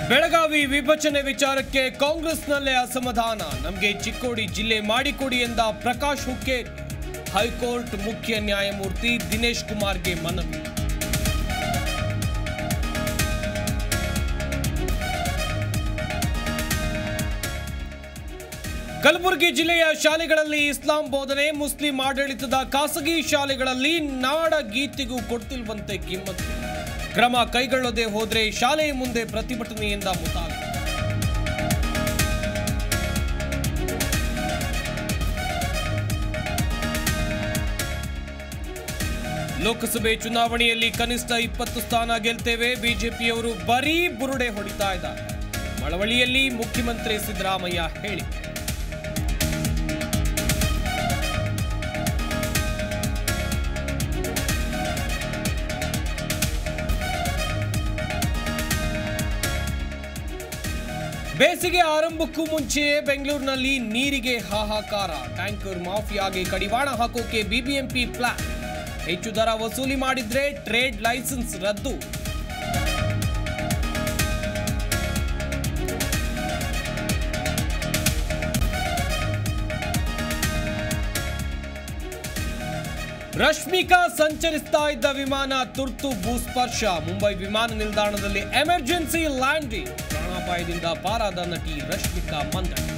ಬೆಳಗಾವಿ ವಿಭಜನೆ ವಿಚಾರಕ್ಕೆ ಕಾಂಗ್ರೆಸ್ನಲ್ಲೇ ಅಸಮಾಧಾನ ನಮಗೆ ಚಿಕ್ಕೋಡಿ ಜಿಲ್ಲೆ ಮಾಡಿಕೊಡಿ ಎಂದ ಪ್ರಕಾಶ್ ಹುಕ್ಕೇರಿ ಹೈಕೋರ್ಟ್ ಮುಖ್ಯ ನ್ಯಾಯಮೂರ್ತಿ ದಿನೇಶ್ ಕುಮಾರ್ಗೆ ಮನವಿ ಕಲಬುರಗಿ ಜಿಲ್ಲೆಯ ಶಾಲೆಗಳಲ್ಲಿ ಇಸ್ಲಾಂ ಬೋಧನೆ ಮುಸ್ಲಿಂ ಆಡಳಿತದ ಖಾಸಗಿ ಶಾಲೆಗಳಲ್ಲಿ ನಾಡ ಗೀತೆಗೂ ಕೊಡ್ತಿಲ್ವಂತೆ ಕಿಮ್ಮತ್ತು ಕ್ರಮ ಕೈಗೊಳ್ಳದೆ ಹೋದ್ರೆ ಶಾಲೆಯ ಮುಂದೆ ಪ್ರತಿಭಟನೆಯಿಂದ ಮುತಾಲಿ ಲೋಕಸಭೆ ಚುನಾವಣೆಯಲ್ಲಿ ಕನಿಷ್ಠ ಇಪ್ಪತ್ತು ಸ್ಥಾನ ಗೆಲ್ತೇವೆ ಬಿಜೆಪಿಯವರು ಬರೀ ಬುರುಡೆ ಹೊಡಿತಾ ಇದ್ದಾರೆ ಮಳವಳ್ಳಿಯಲ್ಲಿ ಮುಖ್ಯಮಂತ್ರಿ ಸಿದ್ದರಾಮಯ್ಯ ಹೇಳಿಕೆ ಬೇಸಿಗೆ ಆರಂಭಕ್ಕೂ ಮುಂಚೆಯೇ ಬೆಂಗಳೂರಿನಲ್ಲಿ ನೀರಿಗೆ ಹಾಹಾಕಾರ ಟ್ಯಾಂಕರ್ ಮಾಫಿಯಾಗೆ ಕಡಿವಾಣ ಹಾಕೋಕೆ ಬಿಬಿಎಂಪಿ ಪ್ಲಾನ್ ಹೆಚ್ಚು ದರ ವಸೂಲಿ ಮಾಡಿದ್ರೆ ಟ್ರೇಡ್ ಲೈಸೆನ್ಸ್ ರದ್ದು ರಶ್ಮಿಕಾ ಸಂಚರಿಸ್ತಾ ಇದ್ದ ವಿಮಾನ ತುರ್ತು ಭೂಸ್ಪರ್ಶ ಮುಂಬೈ ವಿಮಾನ ನಿಲ್ದಾಣದಲ್ಲಿ ಎಮರ್ಜೆನ್ಸಿ ಲ್ಯಾಂಡಿಂಗ್ ಪ್ರಾಣಾಪಾಯದಿಂದ ಪಾರಾದ ನಟಿ ರಶ್ಮಿಕಾ ಮಂದಣ್ಣ